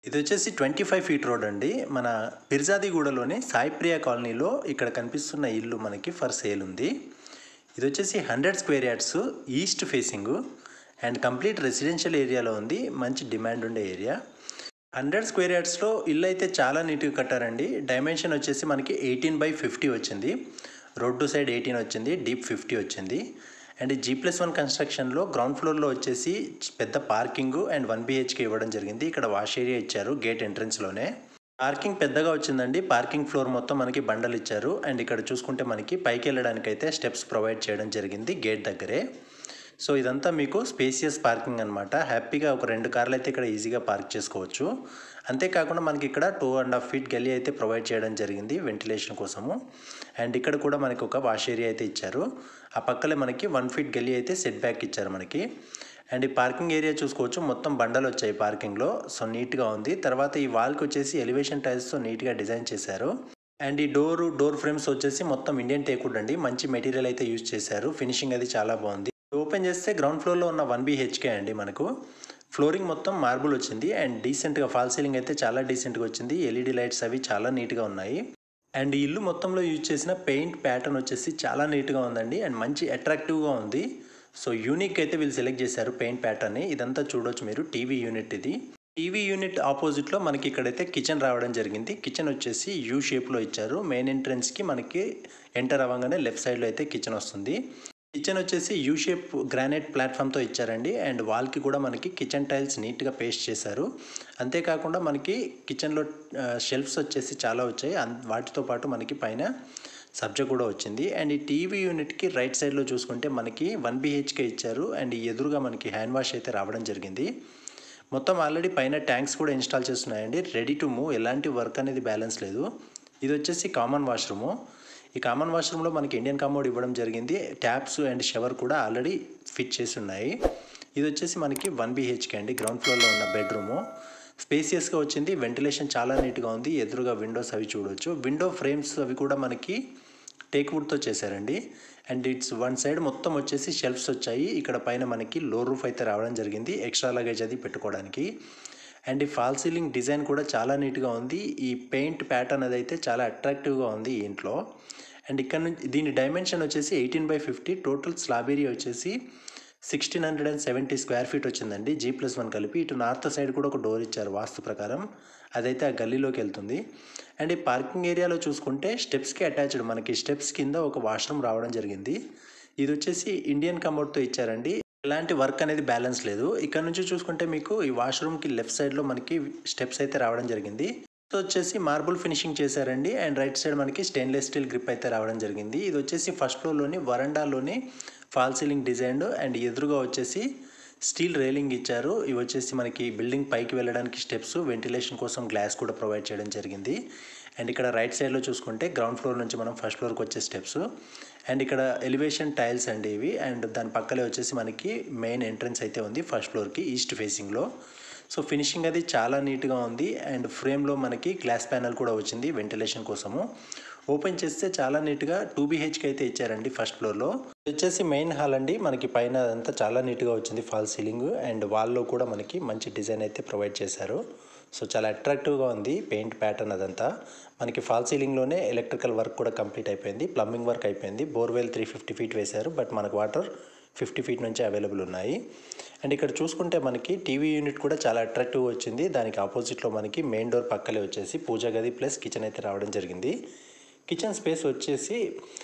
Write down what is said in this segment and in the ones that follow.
ఇది వచ్చేసి twenty five feet road అండి మన పిర్జాదిగూడలోని సాయిప్రియ కాలనీలో ఇక్కడ కనిపిస్తున్న ఇల్లు మనకి ఫర్ సేల్ ఉంది ఇది వచ్చేసి hundred square yards east facing and complete residential ఏరియాలో ఉంది మంచి డిమాండ్ ఉండే ఏరియా హండ్రెడ్ స్క్వేర్ యార్డ్స్లో ఇల్లు అయితే చాలా నీట్గా కట్టారండి డైమెన్షన్ వచ్చేసి మనకి ఎయిటీన్ బై ఫిఫ్టీ వచ్చింది రోడ్డు సైడ్ ఎయిటీన్ వచ్చింది డీప్ ఫిఫ్టీ వచ్చింది అండ్ జీ ప్లస్ వన్ కన్స్ట్రక్షన్లో గ్రౌండ్ ఫ్లోర్లో వచ్చేసి పెద్ద పార్కింగ్ అండ్ వన్ బిహెచ్కే ఇవ్వడం జరిగింది ఇక్కడ వాష్ ఏరియా ఇచ్చారు గేట్ ఎంట్రన్స్లోనే పార్కింగ్ పెద్దగా వచ్చిందండి పార్కింగ్ ఫ్లోర్ మొత్తం మనకి బండలు ఇచ్చారు అండ్ ఇక్కడ చూసుకుంటే మనకి పైకి వెళ్ళడానికి అయితే స్టెప్స్ ప్రొవైడ్ చేయడం జరిగింది గేట్ దగ్గరే సో ఇదంతా మీకు స్పేసియస్ పార్కింగ్ అనమాట హ్యాపీగా ఒక రెండు కార్లు అయితే ఇక్కడ ఈజీగా పార్క్ చేసుకోవచ్చు అంతేకాకుండా మనకి ఇక్కడ టూ అండ్ హాఫ్ ఫీట్ గల్లీ అయితే ప్రొవైడ్ చేయడం జరిగింది వెంటిలేషన్ కోసము అండ్ ఇక్కడ కూడా మనకి ఒక వాష్ ఏరియా అయితే ఇచ్చారు ఆ పక్కలే మనకి వన్ ఫీట్ గల్లీ అయితే సెట్ బ్యాక్ ఇచ్చారు మనకి అండ్ ఈ పార్కింగ్ ఏరియా చూసుకోవచ్చు మొత్తం బండలు వచ్చాయి పార్కింగ్లో సో నీట్గా ఉంది తర్వాత ఈ వాల్కి వచ్చేసి ఎలివేషన్ టైల్స్తో నీట్గా డిజైన్ చేశారు అండ్ ఈ డోర్ డోర్ ఫ్రేమ్స్ వచ్చేసి మొత్తం ఇండియన్ టేకుడ్ అండి మంచి మెటీరియల్ అయితే యూజ్ చేశారు ఫినిషింగ్ అది చాలా బాగుంది ఓపెన్ చేస్తే గ్రౌండ్ ఫ్లోర్లో ఉన్న వన్ బీహెచ్కే అండి మనకు ఫ్లోరింగ్ మొత్తం మార్బుల్ వచ్చింది అండ్ డీసెంట్గా ఫాల్ సీలింగ్ అయితే చాలా డీసెంట్గా వచ్చింది ఎల్ఈడి లైట్స్ అవి చాలా నీట్గా ఉన్నాయి అండ్ ఈ ఇల్లు మొత్తంలో యూజ్ చేసిన పెయింట్ ప్యాటర్న్ వచ్చేసి చాలా నీట్గా ఉందండి అండ్ మంచి అట్రాక్టివ్గా ఉంది సో యూనిక్ అయితే వీళ్ళు సెలెక్ట్ చేశారు పెయింట్ ప్యాటర్న్ని ఇదంతా చూడొచ్చు మీరు టీవీ యూనిట్ ఇది టీవీ యూనిట్ ఆపోజిట్లో మనకి ఇక్కడైతే కిచెన్ రావడం జరిగింది కిచెన్ వచ్చేసి యూ షేప్లో ఇచ్చారు మెయిన్ ఎంట్రన్స్కి మనకి ఎంటర్ అవ్వగానే లెఫ్ట్ సైడ్లో అయితే కిచెన్ వస్తుంది కిచెన్ వచ్చేసి యూ షేప్ గ్రానైట్ ప్లాట్ఫామ్తో ఇచ్చారండి అండ్ వాల్కి కూడా మనకి కిచెన్ టైల్స్ నీట్గా పేస్ట్ చేశారు అంతేకాకుండా మనకి కిచెన్లో షెల్ఫ్స్ వచ్చేసి చాలా వచ్చాయి అన్- వాటితో పాటు మనకి పైన సబ్జెక్ట్ కూడా వచ్చింది అండ్ ఈ టీవీ యూనిట్కి రైట్ సైడ్లో చూసుకుంటే మనకి వన్ బీహెచ్కే ఇచ్చారు అండ్ ఈ ఎదురుగా మనకి హ్యాండ్ వాష్ అయితే రావడం జరిగింది మొత్తం ఆల్రెడీ పైన ట్యాంక్స్ కూడా ఇన్స్టాల్ చేస్తున్నాయండి రెడీ టు మూవ్ ఎలాంటి వర్క్ అనేది బ్యాలెన్స్ లేదు ఇది వచ్చేసి కామన్ వాష్రూము ఈ కామన్ వాష్రూమ్లో మనకి ఇండియన్ కమోడ్ ఇవ్వడం జరిగింది ట్యాప్స్ అండ్ షవర్ కూడా ఆల్రెడీ ఫిట్ చేసి ఉన్నాయి ఇది వచ్చేసి మనకి వన్ బీహెచ్కే అండి గ్రౌండ్ ఫ్లోర్లో ఉన్న బెడ్రూము స్పేసియస్గా వచ్చింది వెంటిలేషన్ చాలా నీట్గా ఉంది ఎదురుగా విండోస్ అవి చూడొచ్చు విండో ఫ్రేమ్స్ అవి కూడా మనకి టేక్ వుడ్తో చేశారండి అండ్ ఇట్స్ వన్ సైడ్ మొత్తం వచ్చేసి షెల్ఫ్స్ వచ్చాయి ఇక్కడ పైన మనకి లో రూఫ్ అయితే రావడం జరిగింది ఎక్స్ట్రా లగేజ్ అది పెట్టుకోవడానికి అండ్ ఈ ఫాల్ సీలింగ్ డిజైన్ కూడా చాలా నీట్గా ఉంది ఈ పెయింట్ ప్యాటర్న్ అది అయితే చాలా అట్రాక్టివ్గా ఉంది ఈ ఇంట్లో అండ్ ఇక్కడ నుంచి దీని డైమెన్షన్ వచ్చేసి eighteen by fifty total slab area వచ్చేసి sixteen hundred and seventy square feet వచ్చిందండి జీ ప్లస్ వన్ కలిపి ఇటు నార్త్ సైడ్ కూడా ఒక డోర్ ఇచ్చారు వాస్తు ప్రకారం అదైతే ఆ గల్లీలోకి వెళ్తుంది అండ్ ఈ పార్కింగ్ ఏరియాలో చూసుకుంటే స్టెప్స్కి అటాచ్డ్ మనకి స్టెప్స్ కింద ఒక వాష్రూమ్ రావడం జరిగింది ఇది వచ్చేసి ఇండియన్ కమోడ్తో ఇచ్చారండి ఎలాంటి వర్క్ అనేది బ్యాలెన్స్ లేదు ఇక్కడ నుంచి చూసుకుంటే మీకు ఈ వాష్రూమ్కి లెఫ్ట్ సైడ్లో మనకి స్టెప్స్ అయితే రావడం జరిగింది ఇది వచ్చేసి మార్బుల్ ఫినిషింగ్ చేశారండి అండ్ రైట్ సైడ్ మనకి స్టెయిన్లెస్ స్టీల్ గ్రిప్ అయితే రావడం జరిగింది ఇది వచ్చేసి ఫస్ట్ ఫ్లోర్లోని వరండాలోని ఫాల్ సీలింగ్ డిజైన్ అండ్ ఎదురుగా వచ్చేసి స్టీల్ రైలింగ్ ఇచ్చారు ఇవి వచ్చేసి మనకి బిల్డింగ్ పైకి వెళ్ళడానికి స్టెప్స్ వెంటిలేషన్ కోసం గ్లాస్ కూడా ప్రొవైడ్ చేయడం జరిగింది అండ్ ఇక్కడ రైట్ సైడ్లో చూసుకుంటే గ్రౌండ్ ఫ్లోర్ నుంచి మనం ఫస్ట్ ఫ్లోర్కి వచ్చే స్టెప్స్ అండ్ ఇక్కడ ఎలివేషన్ టైల్స్ అండి ఇవి అండ్ దాని పక్కలే వచ్చేసి మనకి మెయిన్ ఎంట్రన్స్ అయితే ఉంది ఫస్ట్ ఫ్లోర్కి ఈస్ట్ ఫేసింగ్లో సో ఫినిషింగ్ అది చాలా నీట్గా ఉంది అండ్ ఫ్రేమ్లో మనకి గ్లాస్ ప్యానల్ కూడా వచ్చింది వెంటిలేషన్ కోసము ఓపెన్ చేస్తే చాలా నీట్గా టూ బీహెచ్కి అయితే ఇచ్చారండి ఫస్ట్ ఫ్లోర్లో ఇది వచ్చేసి మెయిన్ హాల్ అండి మనకి పైన అదంతా చాలా నీట్గా వచ్చింది ఫాల్ సీలింగ్ అండ్ వాల్లో కూడా మనకి మంచి డిజైన్ అయితే ప్రొవైడ్ చేశారు సో చాలా అట్రాక్టివ్గా ఉంది పెయింట్ ప్యాటర్న్ అదంతా మనకి ఫాల్ సీలింగ్లోనే ఎలక్ట్రికల్ వర్క్ కూడా కంప్లీట్ అయిపోయింది ప్లంబింగ్ వర్క్ అయిపోయింది బోర్వెల్ త్రీ ఫిఫ్టీ ఫీట్ వేశారు బట్ మనకు వాటర్ ఫిఫ్టీ ఫీట్ నుంచి అవైలబుల్ ఉన్నాయి అండ్ ఇక్కడ చూసుకుంటే మనకి టీవీ యూనిట్ కూడా చాలా అట్రాక్టివ్ వచ్చింది దానికి ఆపోజిట్లో మనకి మెయిన్ డోర్ పక్కలే వచ్చేసి పూజా గది ప్లస్ కిచెన్ అయితే రావడం జరిగింది కిచెన్ స్పేస్ వచ్చేసి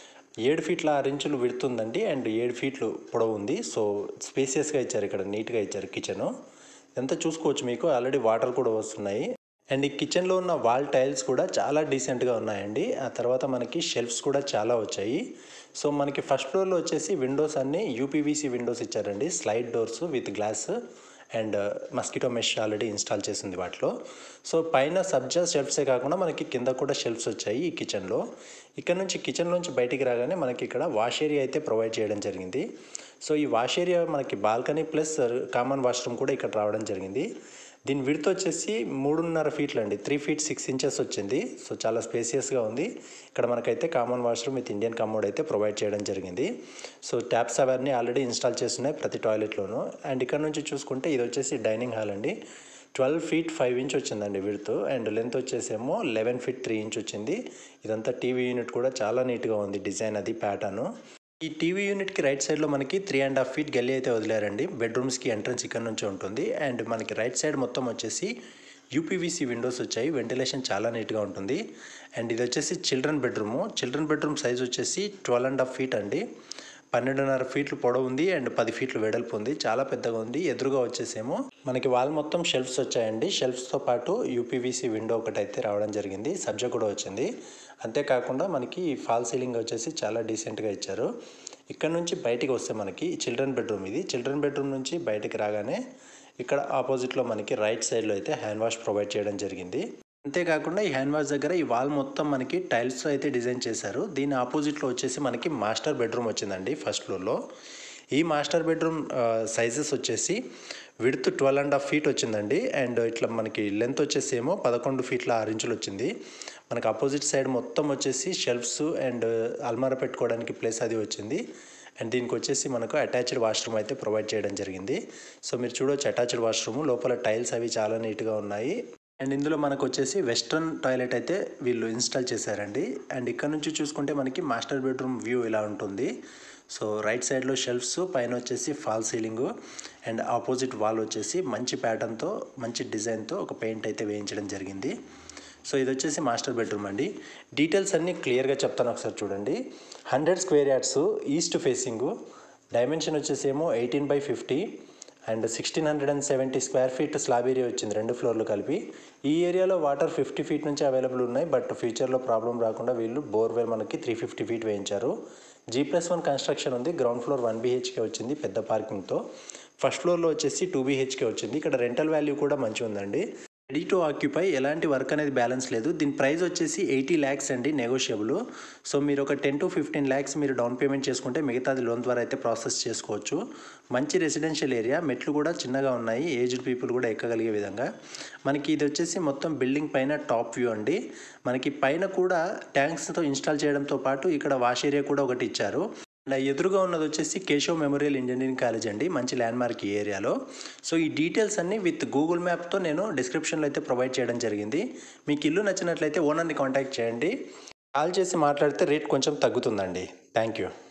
ఏడు ఫీట్ల ఆరు ఇంచులు విడుతుందండి అండ్ ఏడు ఫీట్లు పొడవు ఉంది సో స్పేసియస్గా ఇచ్చారు ఇక్కడ నీట్గా ఇచ్చారు కిచెను ఇదంతా చూసుకోవచ్చు మీకు ఆల్రెడీ వాటర్ కూడా వస్తున్నాయి అండ్ ఈ కిచెన్లో ఉన్న వాల్ టైల్స్ కూడా చాలా డీసెంట్గా ఉన్నాయండి ఆ తర్వాత మనకి షెల్ఫ్స్ కూడా చాలా వచ్చాయి సో మనకి ఫస్ట్ ఫ్లోర్లో వచ్చేసి విండోస్ అన్నీ యూపీవీసీ విండోస్ ఇచ్చారండి slide doors with glass and mosquito mesh already install చేసింది వాటిలో సో పైన సబ్జా షెల్ఫ్సే కాకుండా మనకి కింద కూడా షెల్ఫ్స్ వచ్చాయి ఈ కిచెన్లో ఇక్కడ నుంచి కిచెన్ నుంచి బయటికి రాగానే మనకి ఇక్కడ వాష్ ఏరియా అయితే ప్రొవైడ్ చేయడం జరిగింది సో ఈ వాష్ ఏరియా మనకి బాల్కనీ ప్లస్ కామన్ వాష్రూమ్ కూడా ఇక్కడ రావడం జరిగింది దీని విడత్ వచ్చేసి మూడున్నర ఫీట్లు అండి త్రీ ఫీట్ సిక్స్ ఇంచెస్ వచ్చింది సో చాలా స్పేసియస్గా ఉంది ఇక్కడ మనకైతే common washroom with Indian commode అయితే ప్రొవైడ్ చేయడం జరిగింది సో ట్యాప్స్ అవన్నీ ఆల్రెడీ ఇన్స్టాల్ చేస్తున్నాయి ప్రతి టాయిలెట్లోనూ అండ్ ఇక్కడ నుంచి చూసుకుంటే ఇది వచ్చేసి డైనింగ్ హాల్ అండి ట్వెల్వ్ ఫీట్ ఫైవ్ ఇంచ్ వచ్చిందండి విడుతు అండ్ లెంత్ వచ్చేసేమో లెవెన్ ఫీట్ త్రీ ఇంచ్ వచ్చింది ఇదంతా టీవీ యూనిట్ కూడా చాలా నీట్గా ఉంది డిజైన్ అది ప్యాటర్న్ ఈ టీవీ యూనిట్కి రైట్ సైడ్లో మనకి త్రీ అండ్ హాఫ్ ఫీట్ గల్లీ అయితే వదిలేరండి బెడ్రూమ్స్కి ఎంట్రన్స్ ఇక్కడ నుంచి ఉంటుంది అండ్ మనకి రైట్ సైడ్ మొత్తం వచ్చేసి యూపీవీసీ విండోస్ వచ్చాయి వెంటిలేషన్ చాలా నీట్గా ఉంటుంది అండ్ ఇది వచ్చేసి children bedroom children bedroom size వచ్చేసి ట్వెల్వ్ అండ్ హాఫ్ ఫీట్ అండి పన్నెండున్నర ఫీట్లు పొడవు ఉంది అండ్ పది ఫీట్లు వెడల్పు ఉంది చాలా పెద్దగా ఉంది ఎదురుగా వచ్చేసేమో మనకి వాల్ మొత్తం షెల్ఫ్స్ వచ్చాయండి షెల్ఫ్స్తో పాటు యూపీవీసీ విండో ఒకటి అయితే రావడం జరిగింది సబ్జెక్ట్ కూడా వచ్చింది అంతేకాకుండా మనకి ఫాల్ సీలింగ్ వచ్చేసి చాలా డీసెంట్గా ఇచ్చారు ఇక్కడ నుంచి బయటికి వస్తే మనకి చిల్డ్రన్ బెడ్రూమ్ ఇది చిల్డ్రన్ బెడ్రూమ్ నుంచి బయటికి రాగానే ఇక్కడ ఆపోజిట్లో మనకి రైట్ సైడ్లో అయితే హ్యాండ్ వాష్ ప్రొవైడ్ చేయడం జరిగింది అంతేకాకుండా ఈ హ్యాండ్ వాష్ దగ్గర ఈ వాల్ మొత్తం మనకి టైల్స్తో అయితే డిజైన్ చేశారు దీని ఆపోజిట్లో వచ్చేసి మనకి మాస్టర్ బెడ్రూమ్ వచ్చిందండి ఫస్ట్ ఫ్లోర్లో ఈ మాస్టర్ బెడ్రూమ్ సైజెస్ వచ్చేసి width twelve and half feet వచ్చిందండి అండ్ ఇట్లా మనకి లెంత్ వచ్చేసి ఏమో పదకొండు ఫీట్ల ఆరు ఇంచులు వచ్చింది మనకి అపోజిట్ సైడ్ మొత్తం వచ్చేసి షెల్ఫ్స్ అండ్ అల్మారా పెట్టుకోవడానికి ప్లేస్ అది వచ్చింది అండ్ దీనికి వచ్చేసి మనకు అటాచ్డ్ వాష్రూమ్ అయితే ప్రొవైడ్ చేయడం జరిగింది సో మీరు చూడొచ్చు అటాచ్డ్ వాష్రూమ్ లోపల టైల్స్ అవి చాలా నీట్గా ఉన్నాయి అండ్ ఇందులో మనకు వచ్చేసి వెస్ట్రన్ టాయిలెట్ అయితే వీళ్ళు ఇన్స్టాల్ చేశారండి అండ్ ఇక్కడ నుంచి చూసుకుంటే మనకి మాస్టర్ బెడ్రూమ్ వ్యూ ఇలా ఉంటుంది సో రైట్ సైడ్లో షెల్ఫ్స్ పైన వచ్చేసి fall ceiling and opposite wall వచ్చేసి మంచి ప్యాటర్న్తో మంచి డిజైన్తో ఒక పెయింట్ అయితే వేయించడం జరిగింది సో ఇది వచ్చేసి మాస్టర్ బెడ్రూమ్ అండి డీటెయిల్స్ అన్నీ క్లియర్గా చెప్తాను ఒకసారి చూడండి hundred square yards east facing dimension వచ్చేసి ఏమో eighteen by fifty and sixteen hundred and seventy square feet slab area వచ్చింది రెండు ఫ్లోర్లు కలిపి ఈ ఏరియాలో వాటర్ ఫిఫ్టీ ఫీట్ నుంచి అవైలబుల్ ఉన్నాయి బట్ ఫ్యూచర్లో ప్రాబ్లం రాకుండా వీళ్ళు బోర్వెల్ మనకి త్రీ ఫిఫ్టీ ఫీట్ వేయించారు జీ ప్లస్ వన్ కన్స్ట్రక్షన్ ఉంది గ్రౌండ్ ఫ్లోర్ వన్ బీహెచ్కే వచ్చింది పెద్ద పార్కింగ్తో ఫస్ట్ ఫ్లోర్లో వచ్చేసి టూ బీహెచ్కే వచ్చింది ఇక్కడ రెంటల్ వాల్యూ కూడా మంచిగా ఉందండి రెడీ టు ఆక్యుపై ఎలాంటి వర్క్ అనేది బ్యాలెన్స్ లేదు దీని ప్రైస్ వచ్చేసి ఎయిటీ ల్యాక్స్ అండి నెగోషియబుల్ సో మీరు ఒక టెన్ టు ఫిఫ్టీన్ ల్యాక్స్ మీరు డౌన్ పేమెంట్ చేసుకుంటే మిగతాది లోన్ ద్వారా అయితే ప్రాసెస్ చేసుకోవచ్చు మంచి రెసిడెన్షియల్ ఏరియా మెట్లు కూడా చిన్నగా ఉన్నాయి ఏజ్డ్ పీపుల్ కూడా ఎక్కగలిగే విధంగా మనకి ఇది వచ్చేసి మొత్తం బిల్డింగ్ పైన టాప్ వ్యూ అండి మనకి పైన కూడా ట్యాంక్స్తో ఇన్స్టాల్ చేయడంతో పాటు ఇక్కడ వాష్ ఏరియా కూడా ఒకటి ఇచ్చారు నా ఎదురుగా ఉన్నది వచ్చేసి కేశవ్ మెమోరియల్ ఇంజనీరింగ్ కాలేజ్ అండి మంచి ల్యాండ్మార్క్ ఈ ఏరియాలో సో ఈ డీటెయిల్స్ అన్ని విత్ గూగుల్ మ్యాప్తో నేను డిస్క్రిప్షన్లో అయితే ప్రొవైడ్ చేయడం జరిగింది మీకు ఇల్లు నచ్చినట్లయితే ఓనర్ని కాంటాక్ట్ చేయండి కాల్ చేసి మాట్లాడితే రేట్ కొంచెం తగ్గుతుందండి థ్యాంక్ యూ